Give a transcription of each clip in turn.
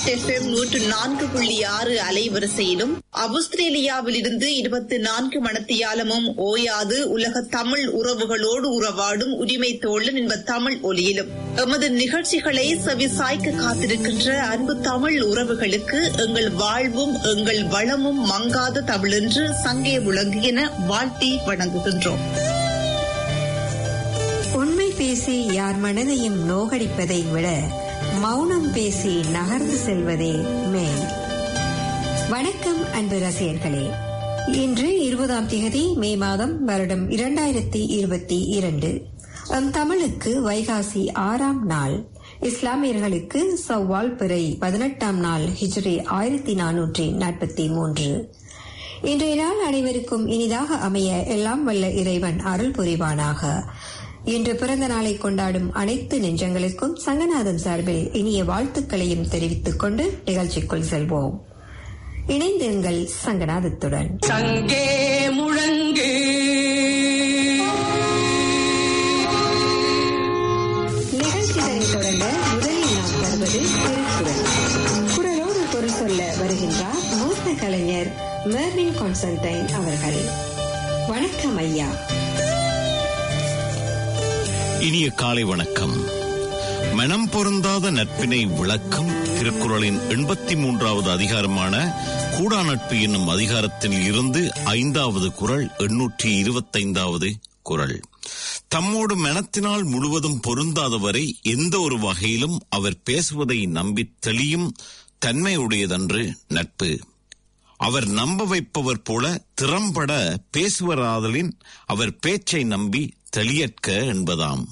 East FM நூற்று நான்கு புள்ளி ஆறு அலைவரிசையிலும் அவுஸ்திரேலியாவில் இருந்து இருபத்தி நான்கு மணத்தியாலமும் ஓயாது உலக தமிழ் உறவுகளோடு உறவாடும் உரிமை தோழன் என்ப தமிழ் ஒலியிலும் எமது நிகழ்ச்சிகளை செவிசாய்க்க காத்திருக்கின்ற அன்பு தமிழ் உறவுகளுக்கு எங்கள் வாழ்வும் எங்கள் வளமும் மங்காத தமிழென்று சங்கே விளங்குகின வாழ்த்தி வணங்குகின்றோம் உண்மை பேசி யார் மனதையும் நோகடிப்பதை விட மௌனம் பேசி நகர்ந்து செல்வதே மேல் வணக்கம் அன்பு ரசிகர்களே இன்று இருபதாம் தேதி மே மாதம் வருடம் இரண்டாயிரத்தி இருபத்தி இரண்டு நம் தமிழுக்கு வைகாசி ஆறாம் நாள் இஸ்லாமியர்களுக்கு சவ்வால் பிறை பதினெட்டாம் நாள் ஹிஜ்ரி ஆயிரத்தி நானூற்றி நாற்பத்தி மூன்று இன்றைய நாள் அனைவருக்கும் இனிதாக அமைய எல்லாம் வல்ல இறைவன் அருள் புரிவானாக இன்று பிறந்த நாளை கொண்டாடும் அனைத்து நெஞ்சங்களுக்கும் சங்கநாதன் சார்பில் இனிய வாழ்த்துக்களையும் தெரிவித்துக் கொண்டு நிகழ்ச்சிக்குள் செல்வோம் இணைந்திருங்கள் சங்கநாதத்துடன் சங்கே முழங்கு நிகழ்ச்சிகளை தொடங்க முதலில் நாம் தருவது திருக்குறள் குரலோடு பொருள் சொல்ல வருகின்றார் மூத்த கலைஞர் மெர்வின் கான்ஸ்டன்டைன் அவர்கள் வணக்கம் ஐயா இனிய காலை வணக்கம் மனம் பொருந்தாத நட்பினை விளக்கும் திருக்குறளின் எண்பத்தி மூன்றாவது அதிகாரமான கூடா நட்பு என்னும் அதிகாரத்தில் இருந்து ஐந்தாவது குறள் எண்ணூற்றி இருபத்தைந்தாவது குறள் தம்மோடு மனத்தினால் முழுவதும் பொருந்தாதவரை எந்த ஒரு வகையிலும் அவர் பேசுவதை நம்பி தெளியும் தன்மையுடையதன்று நட்பு அவர் நம்ப வைப்பவர் போல திறம்பட பேசுவராதலின் அவர் பேச்சை நம்பி தெளியற்க என்பதாம்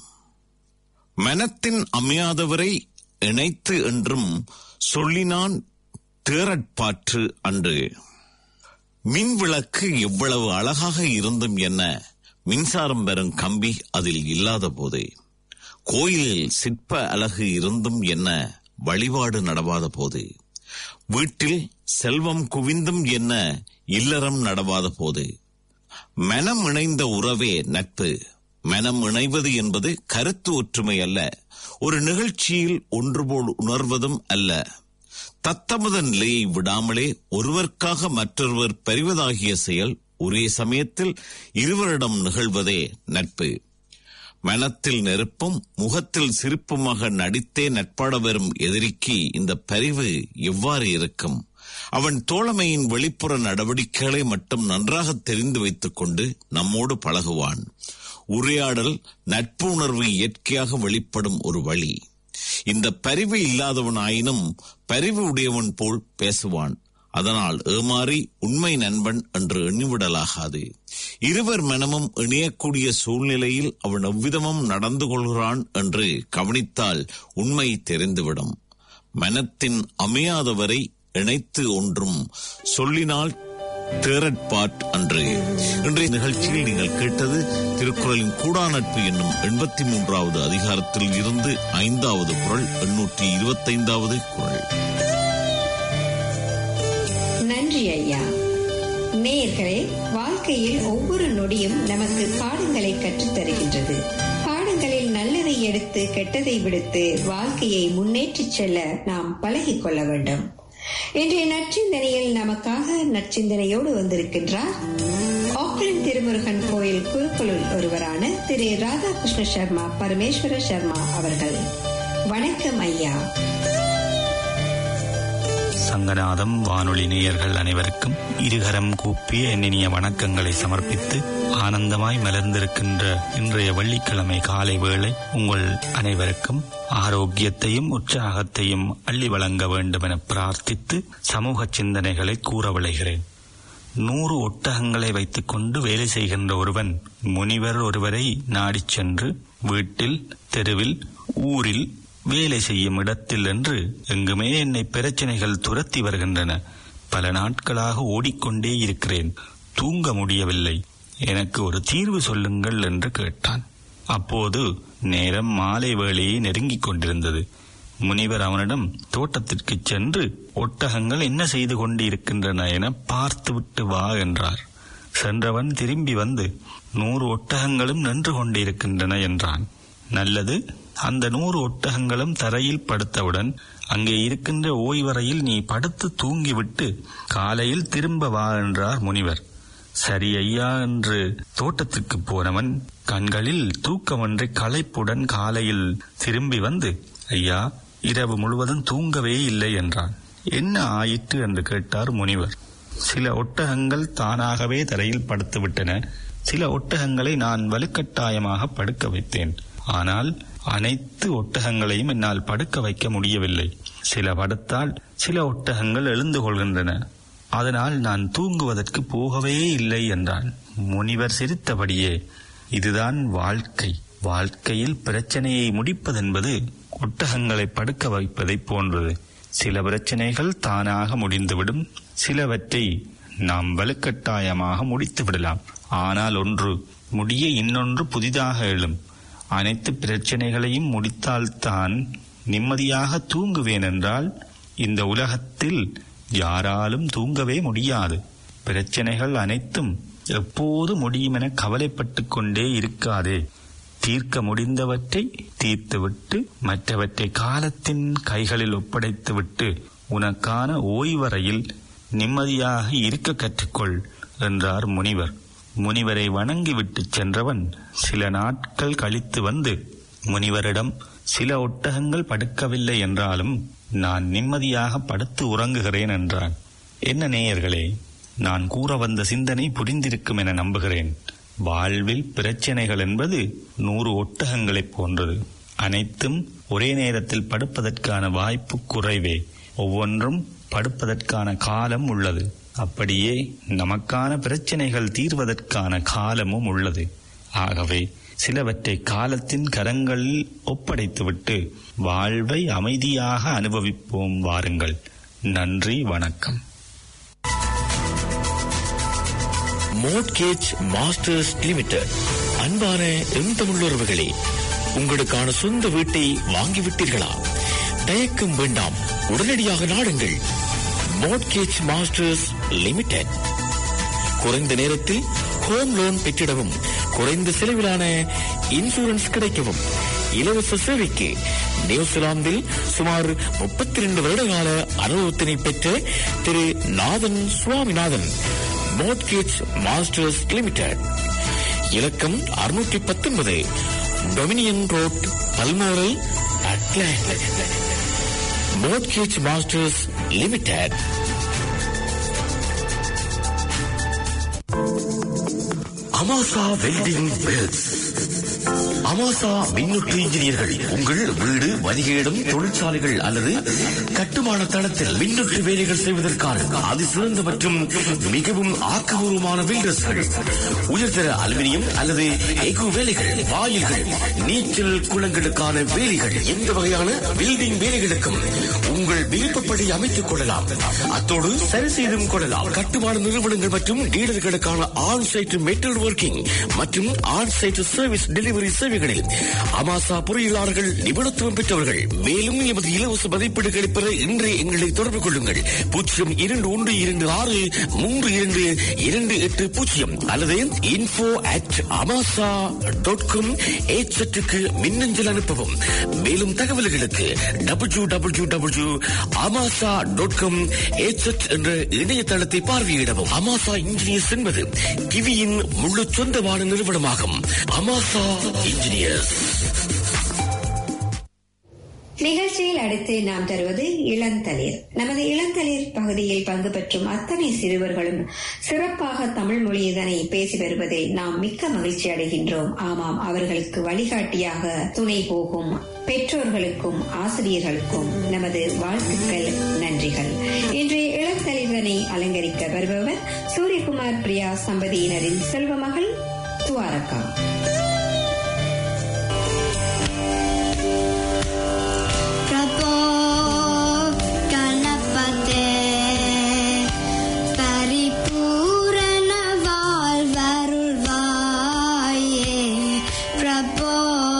மனத்தின் அமையாதவரை இணைத்து என்றும் சொல்லினான் தேரட்பாற்று அன்று மின் விளக்கு எவ்வளவு அழகாக இருந்தும் என்ன மின்சாரம் பெறும் கம்பி அதில் இல்லாத போது கோயிலில் சிற்ப அழகு இருந்தும் என்ன வழிபாடு நடவாத போது வீட்டில் செல்வம் குவிந்தும் என்ன இல்லறம் நடவாத போது மனம் இணைந்த உறவே நட்பு மனம் இணைவது என்பது கருத்து ஒற்றுமை அல்ல ஒரு நிகழ்ச்சியில் ஒன்றுபோல் உணர்வதும் அல்ல தத்தமத நிலையை விடாமலே ஒருவருக்காக மற்றொருவர் பரிவதாகிய செயல் ஒரே சமயத்தில் இருவரிடம் நிகழ்வதே நட்பு மனத்தில் நெருப்பும் முகத்தில் சிரிப்புமாக நடித்தே நட்பாட வரும் எதிரிக்கு இந்த பரிவு எவ்வாறு இருக்கும் அவன் தோழமையின் வெளிப்புற நடவடிக்கைகளை மட்டும் நன்றாக தெரிந்து வைத்துக் கொண்டு நம்மோடு பழகுவான் உரையாடல் நட்பு உணர்வு இயற்கையாக வெளிப்படும் ஒரு வழி இந்த பரிவு இல்லாதவன் ஆயினும் பரிவு உடையவன் போல் பேசுவான் அதனால் ஏமாறி உண்மை நண்பன் என்று எண்ணிவிடலாகாது இருவர் மனமும் இணையக்கூடிய சூழ்நிலையில் அவன் எவ்விதமும் நடந்து கொள்கிறான் என்று கவனித்தால் உண்மை தெரிந்துவிடும் மனத்தின் அமையாதவரை இணைத்து ஒன்றும் சொல்லினால் தேரட்பாட் அன்று இன்றைய நிகழ்ச்சியில் நீங்கள் கேட்டது திருக்குறளின் கூடா நட்பு என்னும் எண்பத்தி மூன்றாவது அதிகாரத்தில் இருந்து ஐந்தாவது குரல் எண்ணூற்றி இருபத்தைந்தாவது குரல் நன்றி ஐயா நேயர்களே வாழ்க்கையில் ஒவ்வொரு நொடியும் நமக்கு பாடங்களை கற்றுத் தருகின்றது பாடங்களில் நல்லதை எடுத்து கெட்டதை விடுத்து வாழ்க்கையை முன்னேற்றிச் செல்ல நாம் பழகிக் கொள்ள வேண்டும் இன்றைய நற்சிந்தனையில் நமக்காக நற்சிந்தனையோடு வந்திருக்கின்றார் ஆக்லாந்து திருமுருகன் கோயில் குருக்களுள் ஒருவரான திரு ராதாகிருஷ்ண சர்மா பரமேஸ்வர சர்மா அவர்கள் வணக்கம் ஐயா சங்கநாதம் வானொலி நேயர்கள் அனைவருக்கும் இருகரம் கூப்பிய எண்ணினிய வணக்கங்களை சமர்ப்பித்து ஆனந்தமாய் மலர்ந்திருக்கின்ற இன்றைய வெள்ளிக்கிழமை காலை வேளை உங்கள் அனைவருக்கும் ஆரோக்கியத்தையும் உற்சாகத்தையும் அள்ளி வழங்க வேண்டும் என பிரார்த்தித்து சமூக சிந்தனைகளை கூற விளைகிறேன் நூறு ஒட்டகங்களை வைத்துக்கொண்டு வேலை செய்கின்ற ஒருவன் முனிவர் ஒருவரை நாடிச் சென்று வீட்டில் தெருவில் ஊரில் வேலை செய்யும் இடத்தில் என்று எங்குமே என்னை பிரச்சனைகள் துரத்தி வருகின்றன பல நாட்களாக ஓடிக்கொண்டே இருக்கிறேன் தூங்க முடியவில்லை எனக்கு ஒரு தீர்வு சொல்லுங்கள் என்று கேட்டான் அப்போது நேரம் மாலை வேளையை நெருங்கிக் கொண்டிருந்தது முனிவர் அவனிடம் தோட்டத்திற்கு சென்று ஒட்டகங்கள் என்ன செய்து கொண்டு இருக்கின்றன என பார்த்துவிட்டு வா என்றார் சென்றவன் திரும்பி வந்து நூறு ஒட்டகங்களும் நின்று கொண்டிருக்கின்றன என்றான் நல்லது அந்த நூறு ஒட்டகங்களும் தரையில் படுத்தவுடன் அங்கே இருக்கின்ற ஓய்வறையில் நீ படுத்து தூங்கிவிட்டு காலையில் திரும்ப வா என்றார் முனிவர் சரி ஐயா என்று தோட்டத்துக்கு போனவன் கண்களில் தூக்கமன்றி களைப்புடன் காலையில் திரும்பி வந்து ஐயா இரவு முழுவதும் தூங்கவே இல்லை என்றான் என்ன ஆயிற்று என்று கேட்டார் முனிவர் சில ஒட்டகங்கள் தானாகவே தரையில் படுத்துவிட்டன சில ஒட்டகங்களை நான் வலுக்கட்டாயமாக படுக்க வைத்தேன் ஆனால் அனைத்து ஒட்டகங்களையும் என்னால் படுக்க வைக்க முடியவில்லை சில படுத்தால் சில ஒட்டகங்கள் எழுந்து கொள்கின்றன அதனால் நான் தூங்குவதற்கு போகவே இல்லை என்றான் முனிவர் சிரித்தபடியே இதுதான் வாழ்க்கை வாழ்க்கையில் பிரச்சனையை முடிப்பதென்பது ஒட்டகங்களை படுக்க வைப்பதைப் போன்றது சில பிரச்சனைகள் தானாக முடிந்துவிடும் சிலவற்றை நாம் வலுக்கட்டாயமாக முடித்து விடலாம் ஆனால் ஒன்று முடிய இன்னொன்று புதிதாக எழும் அனைத்து பிரச்சனைகளையும் முடித்தால்தான் நிம்மதியாக தூங்குவேன் என்றால் இந்த உலகத்தில் யாராலும் தூங்கவே முடியாது பிரச்சனைகள் அனைத்தும் எப்போது முடியும் என கவலைப்பட்டுக் கொண்டே இருக்காதே தீர்க்க முடிந்தவற்றை தீர்த்துவிட்டு மற்றவற்றை காலத்தின் கைகளில் ஒப்படைத்துவிட்டு உனக்கான ஓய்வறையில் நிம்மதியாக இருக்க கற்றுக்கொள் என்றார் முனிவர் முனிவரை வணங்கிவிட்டு சென்றவன் சில நாட்கள் கழித்து வந்து முனிவரிடம் சில ஒட்டகங்கள் படுக்கவில்லை என்றாலும் நான் நிம்மதியாக படுத்து உறங்குகிறேன் என்றான் என்ன நேயர்களே நான் கூற வந்த சிந்தனை புரிந்திருக்கும் என நம்புகிறேன் வாழ்வில் பிரச்சனைகள் என்பது நூறு ஒட்டகங்களைப் போன்றது அனைத்தும் ஒரே நேரத்தில் படுப்பதற்கான வாய்ப்பு குறைவே ஒவ்வொன்றும் படுப்பதற்கான காலம் உள்ளது அப்படியே நமக்கான பிரச்சனைகள் தீர்வதற்கான காலமும் உள்ளது ஆகவே சிலவற்றை காலத்தின் கரங்களில் ஒப்படைத்துவிட்டு வாழ்வை அமைதியாக அனுபவிப்போம் வாருங்கள் நன்றி வணக்கம் மோட்கேஜ் மாஸ்டர்ஸ் லிமிடெட் அன்பான எம் தமிழுறவுகளே உங்களுக்கான சொந்த வீட்டை வாங்கிவிட்டீர்களா தயக்கம் வேண்டாம் உடனடியாக நாடுங்கள் மோட்கேஜ் மாஸ்டர்ஸ் லிமிடெட் குறைந்த நேரத்தில் ஹோம் லோன் பெற்றிடவும் குறைந்த செலவிலான இன்சூரன்ஸ் கிடைக்கவும் இலவச சேவைக்கு நியூசிலாந்தில் சுமார் முப்பத்தி ரெண்டு வருட கால அனுபவத்தினை பெற்ற Thiru Nathan Swaminathan mortgage masters limited இலக்கம் அறுநூற்றி பத்தொன்பது டொமினியன் ரோட் பல்மோரல் அட்லாண்ட் mortgage masters limited Amasa welding பெல்ஸ் அமாசா மின்னுற்று இன்ஜினியர்கள் உங்கள் வீடு வணிகேடும் தொழிற்சாலைகள் அல்லது கட்டுமான தளத்தில் மின்னுற்று வேலைகள் செய்வதற்கான அதிசிறந்த மற்றும் மிகவும் ஆக்கபூர்வமான வெல்டர்ஸ்கள் உயர்தர அலுமினியம் அல்லது எஃகு வேலைகள் வாயில்கள் நீச்சல் குளங்களுக்கான வேலைகள் எந்த வகையான பில்டிங் வேலைகளுக்கும் உங்கள் விருப்பப்படி அமைத்துக் கொள்ளலாம் அத்தோடு சரி செய்தும் கொள்ளலாம் கட்டுமான நிறுவனங்கள் மற்றும் டீலர்களுக்கான ஆன் சைட் மெட்டல் ஒர்க்கிங் மற்றும் ஆன் சைட் சர்வீஸ் டெலிவரி சேவைகளில் அமாசா பொறியியலாளர்கள் நிபுணத்துவம் பெற்றவர்கள் மேலும் எமது இலவச மதிப்பீடுகளை பெற இன்றே எங்களை தொடர்பு கொள்ளுங்கள் பூஜ்ஜியம் இரண்டு ஒன்று இரண்டு ஆறு மூன்று இரண்டு இரண்டு எட்டு பூஜ்ஜியம் அல்லது info at Amasa dot com ஏச்சட்டுக்கு மின்னஞ்சல் அனுப்பவும் மேலும் தகவல்களுக்கு W W W Amasa dot com ஏச்சட் என்ற இணையதளத்தை பார்வையிடவும் அமாசா இன்ஜினியர்ஸ் என்பது கிவியின் முழு சொந்தமான நிறுவனமாகும் அமாசா இன்ஜினியர்ஸ் நிகழ்ச்சியில் அடுத்து நாம் தருவது இளந்தளிர் நமது இளந்தளிர் பகுதியில் பங்கு பெற்றும் அத்தனை சிறுவர்களும் சிறப்பாக தமிழ் மொழி இதனை பேசி வருவதில் நாம் மிக்க மகிழ்ச்சி அடைகின்றோம் ஆமாம் அவர்களுக்கு வழிகாட்டியாக துணை போகும் பெற்றோர்களுக்கும் ஆசிரியர்களுக்கும் நமது வாழ்த்துக்கள் நன்றிகள் இன்றைய இளந்தளிர்தனை அலங்கரிக்க வருபவர் சூரியகுமார் பிரியா சம்பதியினரின் செல்வ மகள் துவாரகா பிரபோ கணபதே பரிபூரண வாழ்வருள்வாயே பிரபோ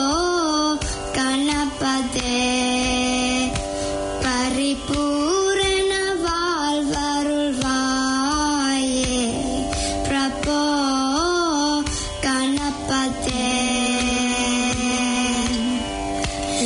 கணபதே பரிபூரண வாழ்வருள்வாயே பிரபோ கணபதே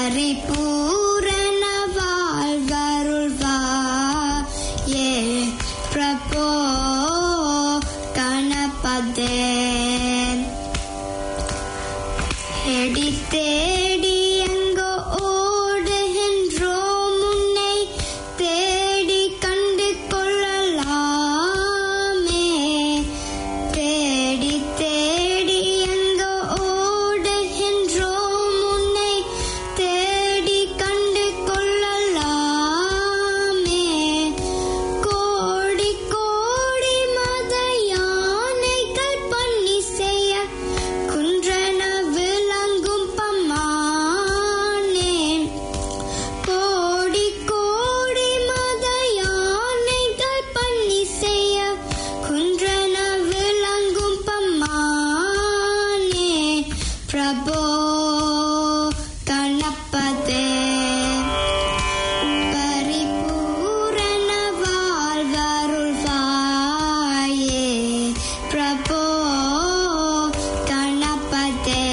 பரிபூரண வாழ்வருள்வாயே பிரபோ கணபதே தேடி தேடி எங்கோ ஓடுகின்றோம் உன்னை தேடி கண்டு கொள்ளலாமே தேடி தேடி எங்கோ ஓடுகின்றோம் உன்னை தேடி கண்டு கொள்ளலாமே கோடி கோடி மத யானைகள் பண்ணி செய்ய குன்றன விளங்கும் பம்மானே கோடி கோடி மத யானைகள் பண்ணி செய்ய குன்றன விளங்கும் பம்மானே பிரபோ கணப்பதே பரிபூரண வாழ்வருள்வாயே பிரபோ கணபதே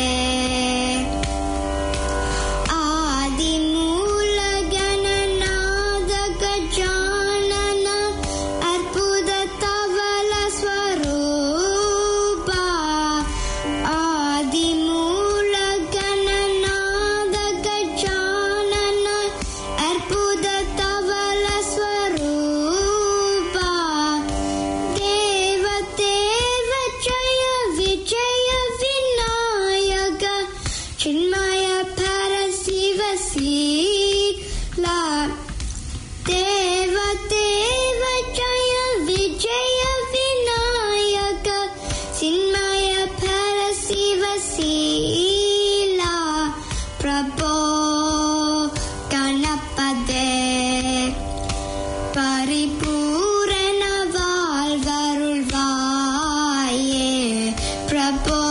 ஆதிமூலகணநாத கஜானன அற்புத தவல ஸ்வரூபா ஆதிமூலகணநாத கஜானன அற்புத தவல ஸ்வரூபா தேவ தேவ ஜய விஜய விநாயக ಚಿನ್ಮಯ ಪರ ಶಿವ ಶೀಲಾ ದೇವ ದೇವ ಜಯ ವಿಜಯ ವಿನಾಯಕ ಚಿನ್ಮಯ ಪರ ಶಿವ ಶೀಲಾ ಪ್ರಭೋ ಗಣಪದೇ பரிபூரண வாழ்வருள்வாயே பிரபோ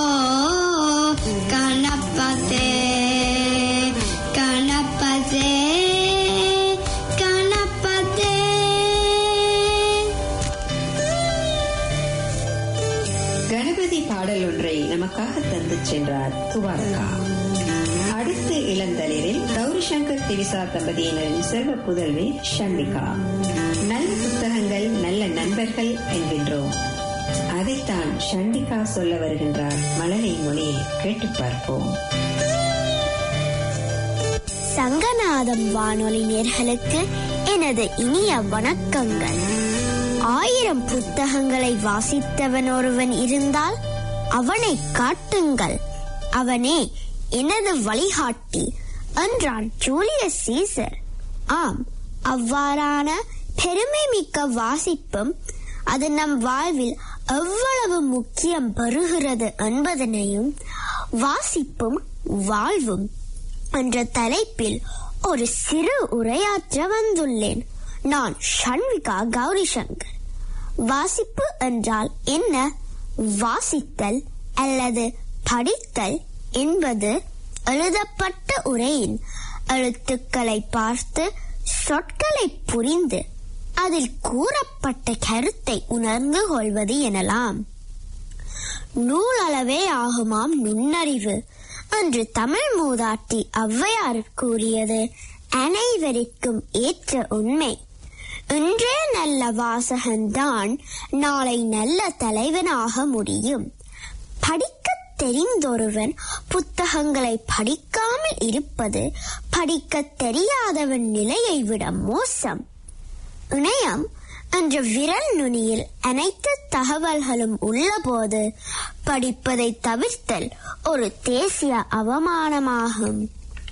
கணபதே கணபதே கணபதே கணபதி பாடல் ஒன்றை நமக்காக தந்து சென்றார் துவாரகா அடுத்து இளந்தளிரில் கௌரி சங்கர் திரிசா தம்பதியினரின் செல்வ புதல்வி ஷண்மிகா நல்ல புத்தகங்கள் நல்ல நண்பர்கள் என்கின்றோம் அதைத்தான் ஷண்டிகா சொல்ல வருகின்றார் மழலை மொழியை கேட்டு பார்ப்போம் சங்கநாதம் வானொலி நேர்களுக்கு எனது இனிய வணக்கங்கள் ஆயிரம் புத்தகங்களை வாசித்தவன் ஒருவன் இருந்தால் அவனை காட்டுங்கள் அவனே எனது வழிகாட்டி என்றான் ஜூலியஸ் சீசர் ஆம் அவ்வாறான பெருமை மிக்க வாசிப்பும் அது நம் வாழ்வில் எவ்வளவு முக்கியம் பெறுகிறது என்பதனையும் வாசிப்பும் வாழ்வும் என்ற தலைப்பில் ஒரு சிறு உரையாற்ற வந்துள்ளேன் நான் ஷண்விகா கௌரி சங்கர் வாசிப்பு என்றால் என்ன வாசித்தல் அல்லது படித்தல் என்பது எழுதப்பட்ட உரையின் எழுத்துக்களை பார்த்து சொற்களை புரிந்து அதில் கூறப்பட்ட கருத்தை உணர்ந்து கொள்வது எனலாம் நூலளவே ஆகுமாம் நுண்ணறிவு என்று தமிழ் மூதாட்டி ஔவையார் கூறியது அனைவருக்கும் ஏற்ற உண்மை இன்றே நல்ல வாசகன்தான் நாளை நல்ல தலைவனாக முடியும் படிக்க தெரிந்தொருவன் புத்தகங்களை படிக்காமல் இருப்பது படிக்க தெரியாதவன் நிலையை விட மோசம் இணையம் என்ற விரல் நுனியில் அனைத்து தகவல்களும் உள்ளபோது படிப்பதை தவிர்த்தல் ஒரு தேசிய அவமானமாகும்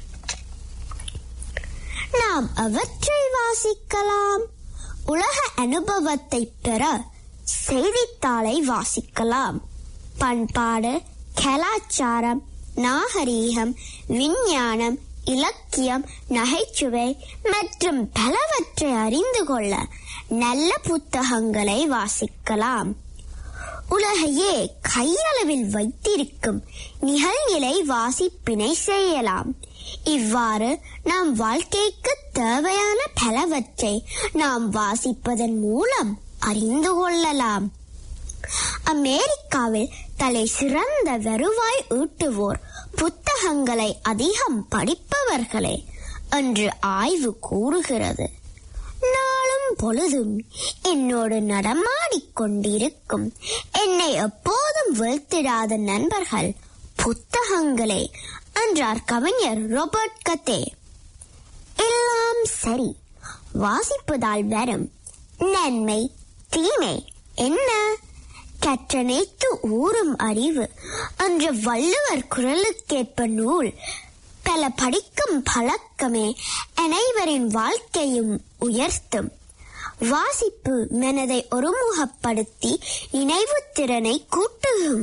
நாம் அவற்றை வாசிக்கலாம் உலக அனுபவத்தை பெற செய்தித்தாளை வாசிக்கலாம் பண்பாடு கலாச்சாரம் நாகரீகம் விஞ்ஞானம் இலக்கியம் நகைச்சுவை மற்றும் பலவற்றை அறிந்து கொள்ள நல்ல புத்தகங்களை வாசிக்கலாம் உலகையே கையளவில் வைத்திருக்கும் நிகழ்நிலை வாசிப்பினை செய்யலாம் இவ்வாறு நம் வாழ்க்கைக்கு தேவையான பலவற்றை நாம் வாசிப்பதன் மூலம் அறிந்து கொள்ளலாம் அமெரிக்காவில் தலை சிறந்த வருவாய் ஈட்டுவோர் புத்தகங்களை அதிகம் படிப்பவர்களே என்று ஆய்வு கூறுகிறது நாளும் பொழுதும் என்னோடு நடமாடிக் கொண்டிருக்கும் என்னை எப்போதும் வீழ்த்திடாத நண்பர்கள் புத்தகங்களே என்றார் கவிஞர் ரோபர்ட் கத்தே எல்லாம் சரி வாசிப்பதால் வரும் நன்மை தீமை என்ன கற்றனைத்து ஊறும் அறிவு என்ற வள்ளுவர் குரலுக்கேற்ப நூல் பல படிக்கும் பழக்கமே அனைவரின் வாழ்க்கையும் உயர்த்தும் வாசிப்பு மனதை ஒருமுகப்படுத்தி நினைவு திறனை கூட்டுகும்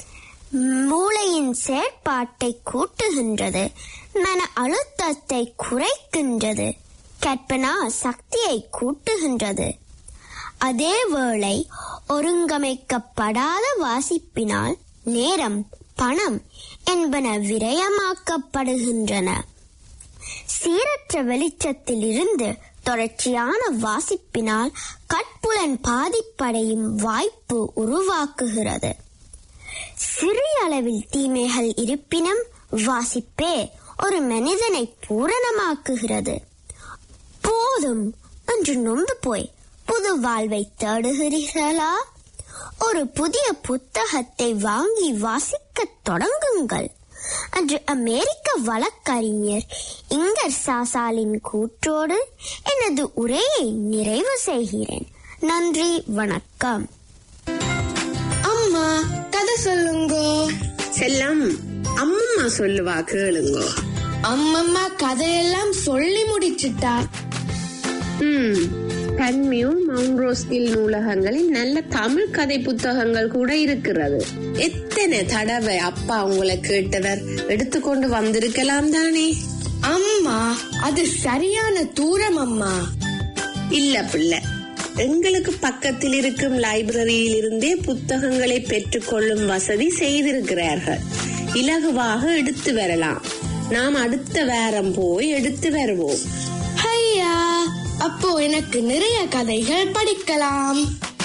மூளையின் செயற்பாட்டை கூட்டுகின்றது மன அழுத்தத்தை குறைக்கின்றது கற்பனா சக்தியை கூட்டுகின்றது அதேவேளை ஒருங்கமைக்கப்படாத வாசிப்பினால் நேரம் பணம் என்பன விரயமாக்கப்படுகின்றன சீரற்ற வெளிச்சத்தில் இருந்து தொடர்ச்சியான வாசிப்பினால் கட்புலன் பாதிப்படையும் வாய்ப்பு உருவாக்குகிறது சிறிய அளவில் தீமைகள் இருப்பினும் வாசிப்பே ஒரு மனிதனை பூரணமாக்குகிறது போதும் என்று நொந்து போய் புது வாழ்வை தேடுகிறீர்களா ஒரு புதிய புத்தகத்தை வாங்கி வாசிக்கத் தொடங்குங்கள் அன்று அமெரிக்க வழக்கறிஞர் இங்கர் சாசாலின் கூற்றோடு எனது உரையை நிறைவு செய்கிறேன் நன்றி வணக்கம் அம்மா கதை சொல்லுங்க செல்லம் அம்மா சொல்லுவா கேளுங்க அம்மம்மா கதையெல்லாம் சொல்லி முடிச்சிட்டா ம் பன்மியூ மவுண்ட் ரோஸ்கில் நூலகங்களில் நல்ல தமிழ் கதை புத்தகங்கள் கூட இருக்கிறது எத்தனை தடவை அப்பா உங்களை கேட்டவர் எடுத்துக்கொண்டு வந்திருக்கலாம் தானே அம்மா அது சரியான தூரம் அம்மா இல்ல பிள்ளை எங்களுக்கு பக்கத்தில் இருக்கும் லைப்ரரியில் இருந்தே புத்தகங்களை பெற்றுக்கொள்ளும் வசதி செய்திருக்கிறார்கள் இலகுவாக எடுத்து வரலாம் நாம் அடுத்த வாரம் போய் எடுத்து வருவோம் ஐயா அப்போ எனக்கு நிறைய கதைகள் படிக்கலாம்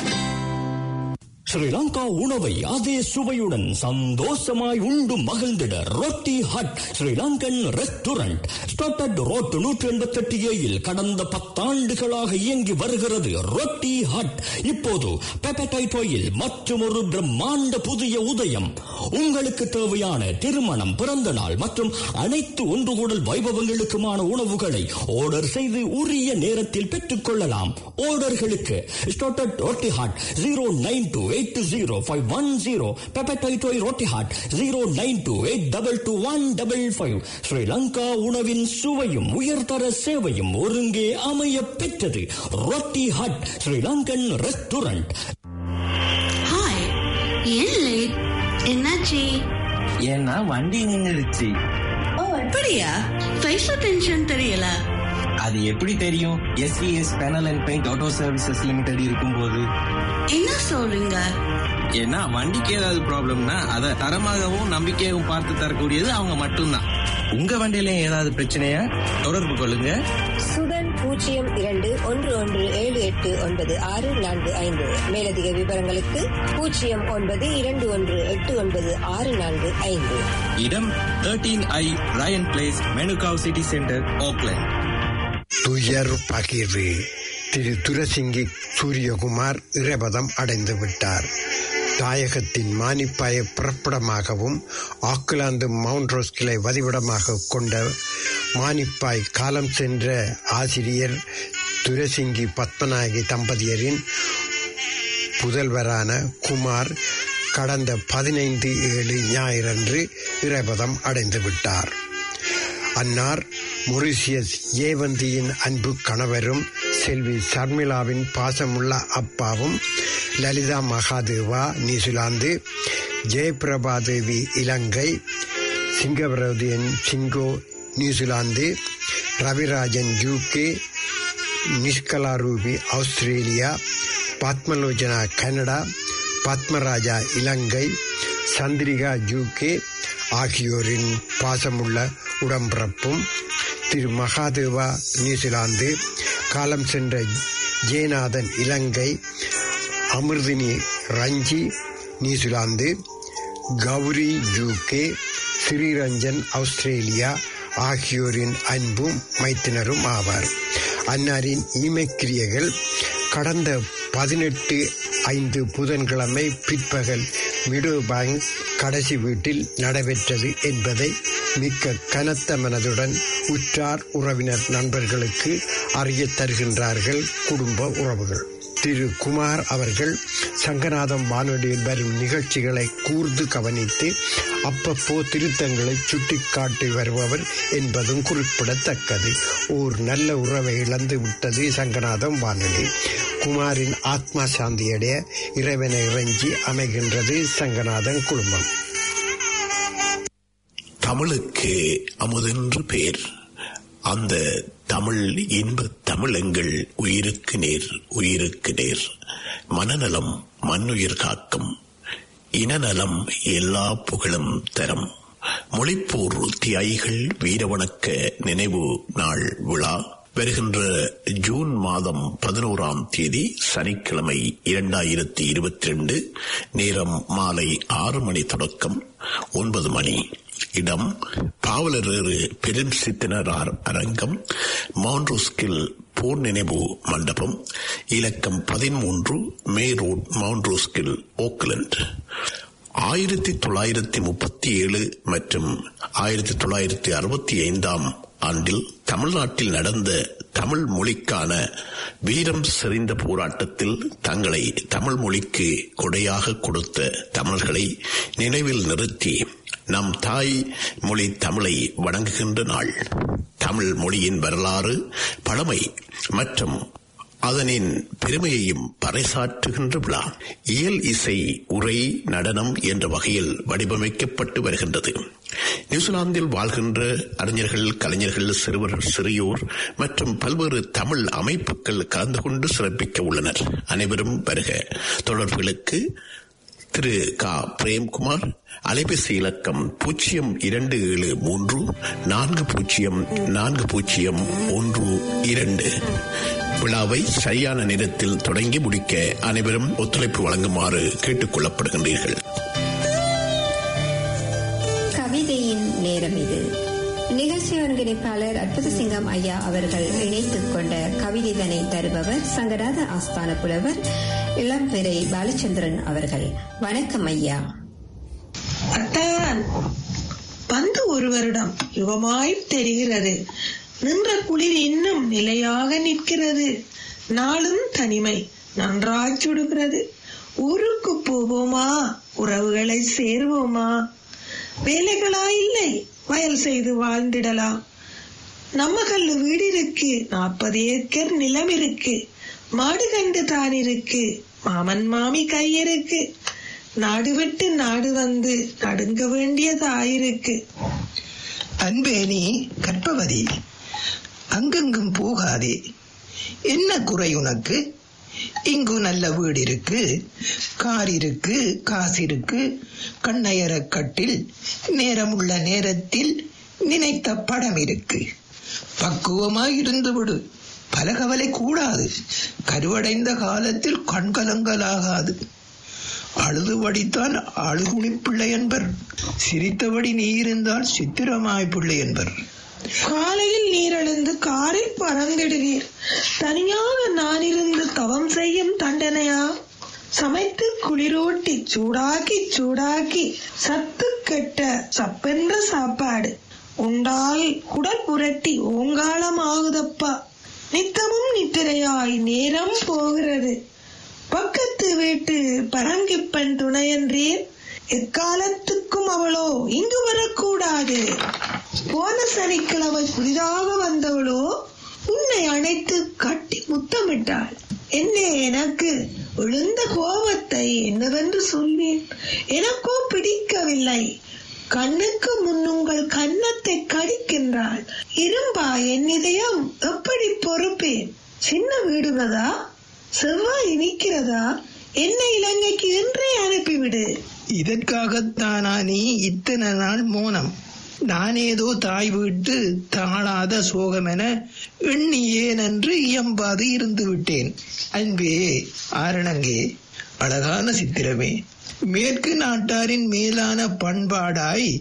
ஸ்ரீலங்கா உணவை அதே சுவையுடன் சந்தோஷமாய் உண்டு மகிழ்ந்திட Roti Hut Sri Lankan restaurant Stoddard road நூற்றி எண்பத்தி எட்டு ஏயில் கடந்த பத்தாண்டுகளாக இயங்கி வருகிறது ரொட்டி ஹட் இப்போது பெப்படைட்டோயில் மற்றும் ஒரு பிரம்மாண்ட புதிய உதயம் உங்களுக்கு தேவையான திருமணம் பிறந்த நாள் மற்றும் அனைத்து ஒன்று கூடல் வைபவங்களுக்குமான உணவுகளை ஆர்டர் செய்து உரிய நேரத்தில் பெற்றுக் கொள்ளலாம் ஆர்டர்களுக்கு Stoddard Roti Hut zero nine two eight two zero five one zero பெப்படைட்டோய் Roti Hut zero nine two eight double two one double five Sri Lanka உணவின் சுவையும் உயர்தர சேவையும் ஒருங்கே அமைய பெற்றது Roti Hut Sri Lankan restaurant hi ஏன் லேட் என்னாச்சு ஏன்னா வண்டி நின்னுடுச்சு ஓ அப்படியா பைசா டென்ஷன் தெரியல அது எப்படி தெரியும் SVS panel and paint auto services limited இருக்கும்போது என்ன சொல்றீங்க ஏன்னா வண்டிக்கு ஏதாவது ப்ராப்ளம்னா அதை தரமாகவும் நம்பிக்கையாகவும் பார்த்து தரக்கூடியது அவங்க மட்டும்தான் உங்க வண்டியில ஏதாவது பிரச்சனையா தொடர்பு கொள்ளுங்க சுடன் பூஜ்ஜியம் இரண்டு ஒன்று ஒன்று ஏழு எட்டு ஒன்பது ஆறு நான்கு ஐந்து மேலதிக விவரங்களுக்கு பூஜ்ஜியம் ஒன்பது இரண்டு ஒன்று எட்டு ஒன்பது ஆறு நான்கு ஐந்து இடம் தேர்டீன் ஐ Ryan place Manukau city centre Auckland துயர் பகிர்வு திரு துரசிங்கி சூரியகுமார் இறைபதம் அடைந்து விட்டார் தாயகத்தின் மானிப்பாய பிறப்பிடமாகவும் ஆக்லாந்து மவுண்ட் ரோஸ்கிளை வதிவிடமாக கொண்ட மானிப்பாய் காலம் சென்ற ஆசிரியர் துரசிங்கி பத்மநாயகி தம்பதியரின் புதல்வரான குமார் கடந்த பதினைந்து ஏழு ஞாயிறன்று இறைபதம் அடைந்து விட்டார் அன்னார் மொரிசியஸ் ஏவந்தியின் அன்பு கணவரும் செல்வி சர்மிளாவின் பாசமுள்ள அப்பாவும் லலிதா மகாதேவா நியூசிலாந்து ஜெயபிரபா தேவி இலங்கை சிங்கவரதியன் சிங்கோ New Zealand Raviraajan UK Nishkala Ruby Australia Padmalochana Canada Padmaraja Ilangai Chandrika UK ஆகியோரின் பாசமுள்ள உடம்பிறப்பும் திரு மகாதேவா நியூசிலாந்து காலம் சென்ற Jeyanathan Ilangai Amirthini Ranji New Zealand Gowri UK Sriranjan Australia ஆகியோரின் அன்பும் மைத்தினரும் ஆவார் அன்னாரின் ஈமைக்கிரியைகள் கடந்த பதினெட்டு ஐந்து புதன்கிழமை பிற்பகல் மிடோ பேங்க் கடைசி வீட்டில் நடைபெற்றது என்பதை மிக்க கனத்த மனதுடன் உற்றார் உறவினர் நண்பர்களுக்கு அறியத் தருகின்றார்கள் குடும்ப உறவுகள் திரு குமார் அவர்கள் சங்கநாதம் வானொலியில் வரும் நிகழ்ச்சிகளை கூர்ந்து கவனித்து அப்பப்போ திருத்தங்களை சுட்டிக்காட்டி வருபவர் என்பதும் குறிப்பிடத்தக்கது ஓர் நல்ல உறவை இழந்து விட்டது சங்கநாதம் வானொலி குமாரின் ஆத்மா சாந்தியடைய இறைவனை இறைஞ்சி அமைகின்றது சங்கநாதன் குடும்பம் தமிழுக்கு அமுதென்று பேர் அந்த தமிழ் இன்ப தமிழ் எங்கள் உயிருக்கு நேர் உயிருக்கு நேர் மனநலம் மண்ணுயிர் காக்கும் இனநலம் எல்லா புகழும் தரம் மொழிப்போர் தியாய்கள் வீரவணக்க நினைவு நாள் விழா வருகின்ற ஜூன் மாதம் பதினோராம் தேதி சனிக்கிழமை இரண்டாயிரத்தி இருபத்தி ரெண்டு நேரம் மாலை ஆறு மணி தொடக்கம் ஒன்பது மணி இடம் பாவலரேறு பெரும் சித்தினரார் அரங்கம் மவுண்ட்ரோஸ்கில் போர் நினைவு மண்டபம் இலக்கம் பதிமூன்று மே ரோட் மவுண்ட்ரோஸ்கில் ஓக்லண்ட் ஆயிரத்தி தொள்ளாயிரத்தி முப்பத்தி ஏழு மற்றும் ஆயிரத்தி தொள்ளாயிரத்தி அறுபத்தி ஐந்தாம் ஆண்டில் தமிழ்நாட்டில் நடந்த தமிழ் மொழிக்கான வீரம் செறிந்த போராட்டத்தில் தங்களை தமிழ் மொழிக்கு கொடையாக கொடுத்த தமிழர்களை நினைவில் நிறுத்தி நம் தாய் மொழி தமிழை வணங்குகின்ற நாள் தமிழ் மொழியின் வரலாறு பழமை மற்றும் அதனின் பெருமையையும் பறைசாற்றுகின்ற விழா இயல் இசை உரை நடனம் என்ற வகையில் வடிவமைக்கப்பட்டு வருகின்றது நியூசிலாந்தில் வாழ்கின்ற அறிஞர்கள் கலைஞர்கள் சிறுவர் சிறியோர் மற்றும் பல்வேறு தமிழ் அமைப்புகள் கலந்து கொண்டு சிறப்பிக்க உள்ளனர் அனைவரும் வருக தொடர்புகளுக்கு திரு க பிரேம்குமார் அலைபேசி இலக்கம் பூஜ்ஜியம் இரண்டு ஏழு மூன்று நான்கு பூஜ்ஜியம் நான்கு பூஜ்ஜியம் ஒன்று இரண்டு விழாவை சரியான நேரத்தில் தொடங்கி முடிக்க அனைவரும் ஒத்துழைப்பு வழங்குமாறு கேட்டுக் கொள்ளப்படுகின்றீர்கள் கவிதையின் நேரம் இது நிகழ்ச்சி ஒருங்கிணைப்பாளர் அற்புத சிங்கம் ஐயா அவர்கள் இணைத்துக் கொண்ட கவிதைதனை தருபவர் சங்கராத ஆஸ்தான புலவர் இளம்பெரை பாலச்சந்திரன் அவர்கள் வணக்கம் ஐயா அத்தான் வந்து ஒரு வருடம் யுகமாய் தெரிகிறது நின்ற குளிர் இன்னும் நிலையாக நிற்கிறது நாளும் தனிமை நன்றாய் சுடுகிறது ஊருக்கு போவோமா உறவுகளை சேருவோமா வேலைகளா இல்லை வயல் செய்து வாழ்ந்திடலாம் நம்ம கல்லு வீடு இருக்கு நாற்பது ஏக்கர் நிலம் இருக்கு மாடு கண்டு தான் இருக்கு மாமன் மாமி கை இருக்கு நாடு விட்டு நாடு வந்து நடுங்க வேண்டியதாயிருக்கு அன்பே நீ கற்பவதி அங்கெங்கும் போகாதே என்ன குறை உனக்கு இங்கு நல்ல வீடு இருக்கு கார் இருக்கு காசு இருக்கு கண்ணையர கட்டில் நேரமுள்ள நேரத்தில் நினைத்த படம் இருக்கு பக்குவமாய் இருந்து விடு பல கவலை கூடாது கருவடைந்த காலத்தில் கண்கலங்கலாகாது அழுதுபடித்தான் அழுகுணி பிள்ளை என்பர் சிரித்தபடி நீ இருந்தால் சித்திரமாய் பிள்ளை என்பர் காலையில் நீரெழுந்து காரில் பறந்திடுவீர் தனியாக நான் இருந்து தவம் செய்யும் தண்டனையா சமைத்து குளிரூட்டி சூடாக்கி சூடாக்கி சத்து கெட்ட சப்பென்ற சாப்பாடு உண்டால் குடல் புரட்டி ஓங்காலம் ஆகுதப்பா நித்தமும் நித்திரையாய் நேரம் போகிறது பக்கத்து வீட்டு பரங்கிப்பன் துணையன்றீர் எக்காலத்துக்கும் அவளோ இங்கு வரக்கூடாது போன சனிக்கிழமை புதிதாக வந்தவளோ உன்னை அணைத்து கட்டி முத்தமிட்டாள் என்ன எனக்கு விழுந்த கோபத்தை என்னவென்று சொல்வேன் எனக்கோ பிடிக்கவில்லை கண்ணுக்கு முன் உங்கள் கன்னத்தை கடிக்கின்றாள் இரும்பா என் இதயம் எப்படி பொறுப்பேன் சின்ன வீடுவதா செவ்வாய் இனிக்கிறதா என்னை இலங்கைக்கு என்றே அனுப்பிவிடு இதற்காகத்தானா நீ இத்தனை நாள் மோனம் நான் ஏதோ தாய் வீட்டு தாழாத சோகமென எண்ணி ஏனென்று இயம்பாது இருந்து விட்டேன் அன்பே ஆரணங்கே அழகான சித்திரமே மேற்கு நாட்டாரின் மேலான பண்பாடாய்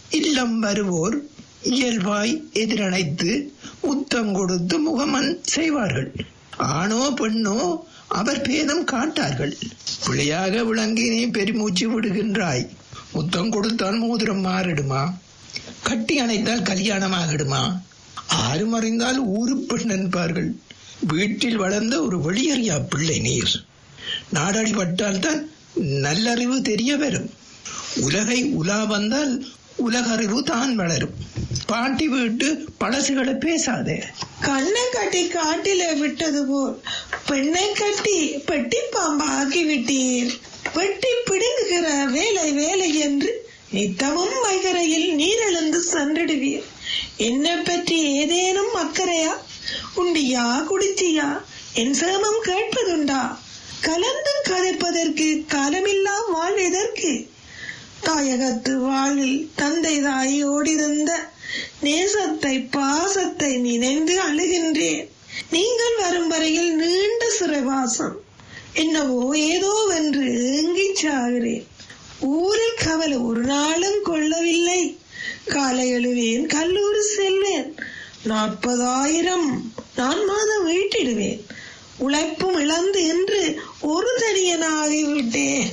இல்லம் வருவோர் இயல்பாய் எதிரணைத்து முத்தம் கொடுத்து முகமன் செய்வார்கள் ஆணோ பெண்ணோ அவர் பேதம் காட்டார்கள் பிழையாக விளங்கி நீ பெருமூச்சு விடுகின்றாய் முத்தம் கொடுத்தால் மோதிரம் மாறிடுமா கட்டி அணைத்தால் கல்யாணம் ஆகிடுமா ஆறும் அறிந்தால் ஊரு பெண் என்பார்கள் வீட்டில் வளர்ந்த ஒரு வெளியறியா பிள்ளை நீர் நாடாடி பட்டால் தான் நல்லறிவு தெரிய வரும் உலகை உலா வந்தால் உலகறிவு தான் வளரும் பாட்டி வீட்டு பழசுகளை பேசாதே கண்ணை கட்டி காட்டில விட்டது போல் பெண்ணை கட்டி பெட்டி பாம்பாக்கி விட்டீர் வெட்டி பிடுங்குகிற வேலை வேலை என்று நித்தமும் வைகரையில் நீரெழுந்து சென்றிடுவீர் என்னை பற்றி ஏதேனும் அக்கறையா உண்டியா குடிச்சியா என் சேமம் கேட்பதுண்டா கலந்தும் கதைப்பதற்கு காலமில்லாம் வாழ் எதற்கு தாயகத்து வாழ்வில் தந்தை தாயோடிருந்த நேசத்தை பாசத்தை நினைந்து அழுகின்றேன் நீங்கள் வரும் வரையில் நீண்ட சிறைவாசம் என்னவோ ஏதோ வென்று ஏங்கிச் சாகிறேன் ஊரில் கவலை ஒரு நாளும் கொள்ளவில்லை காலை எழுவேன் கல்லூரி செல்வேன் நாற்பதாயிரம் நான் மாதம் வீட்டிடுவேன் உழைப்பும் இழந்து என்று ஒரு தனியனாகிவிட்டேன்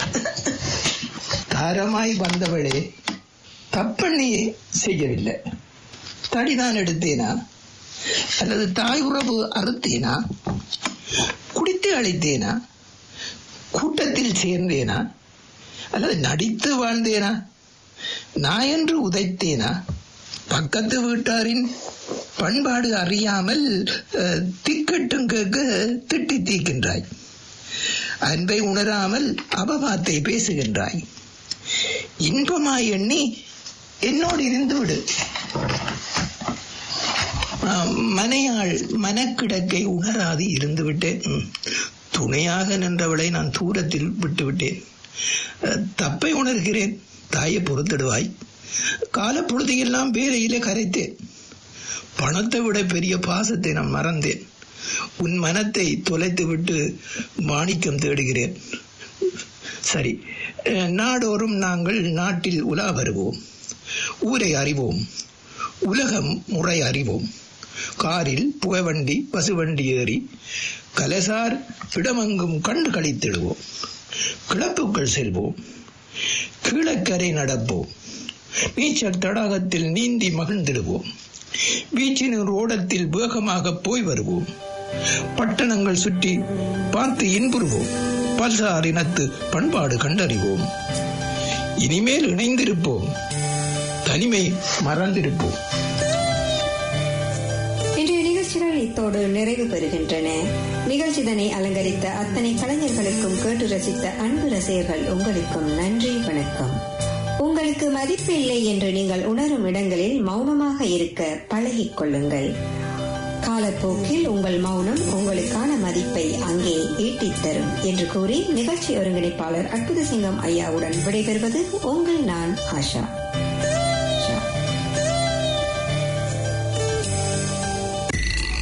தாரமாய் வந்தவளே தப்பண்ணி செய்யவில்லை தடிதான் எடுத்தேனா அல்லது தாய் உறவு அறுத்தேனா குடித்து அழைத்தேனா கூட்டத்தில் சேர்ந்தேனா அல்லது நடித்து வாழ்ந்தேனா நான் என்று உதைத்தேனா பக்கத்து வீட்டாரின் பண்பாடு அறியாமல் அஹ், திக்கட்டும் கேட்க திட்டி தீக்கின்றாய் அன்பை உணராமல் அவபாத்தை பேசுகின்றாய் இன்பமாய் எண்ணி என்னோடு இருந்து விடு ஆம், மனையாள் மனக்கிடக்கை உணராது இருந்து விட்டேன் ம். துணையாக நின்றவளை நான் தூரத்தில் விட்டுவிட்டேன் அஹ், தப்பை உணர்கிறேன் தாயை பொறுத்திடுவாய் காலப்பொழுதையெல்லாம் வேலையிலே கரைத்தேன் பணத்தை விட பெரிய பாசத்தை நான் மறந்தேன் உன் மனத்தை தொலைத்து விட்டு மாணிக்கம் தேடுகிறேன் சரி அஹ், நாடோறும் நாங்கள் நாட்டில் உலா வருவோம் ஊரை அறிவோம் உலகம் முறை அறிவோம் காரில் புகைவண்டி பசுவண்டி ஏறி கலசார் இடமெங்கும் கண்டு கழித்திடுவோம் கிளப்புக்கள் செல்வோம் கீழக்கரை நடப்போம் நீச்சல் தடாகத்தில் நீந்தி மகிழ்ந்திடுவோம் பீச்சின் ஓடத்தில் வேகமாக போய் வருவோம் பட்டணங்கள் சுற்றி பார்த்து இன்புறுவோம் பல்சார் இனத்து பண்பாடு கண்டறிவோம் இனிமேல் இணைந்திருப்போம் தனிமை மறந்திருப்போம் இன்றைய நிகழ்ச்சிகள் இத்தோடு நிறைவு பெறுகின்றன நிகழ்ச்சிதனை அலங்கரித்த அத்தனை கலைஞர்களுக்கும் கேட்டு ரசித்த அன்பு ரசிகர்கள் உங்களுக்கும் நன்றி வணக்கம் உங்களுக்கு மதிப்பு இல்லை என்று நீங்கள் உணரும் இடங்களில் மௌனமாக இருக்க பழகிக் கொள்ளுங்கள் காலப்போக்கில் உங்கள் மௌனம் உங்களுக்கான மதிப்பை அங்கே ஈட்டித் தரும் என்று கூறி நிகழ்ச்சி ஒருங்கிணைப்பாளர் அற்புத சிங்கம் ஐயாவுடன் விடைபெறுவது உங்கள் நான் ஆஷா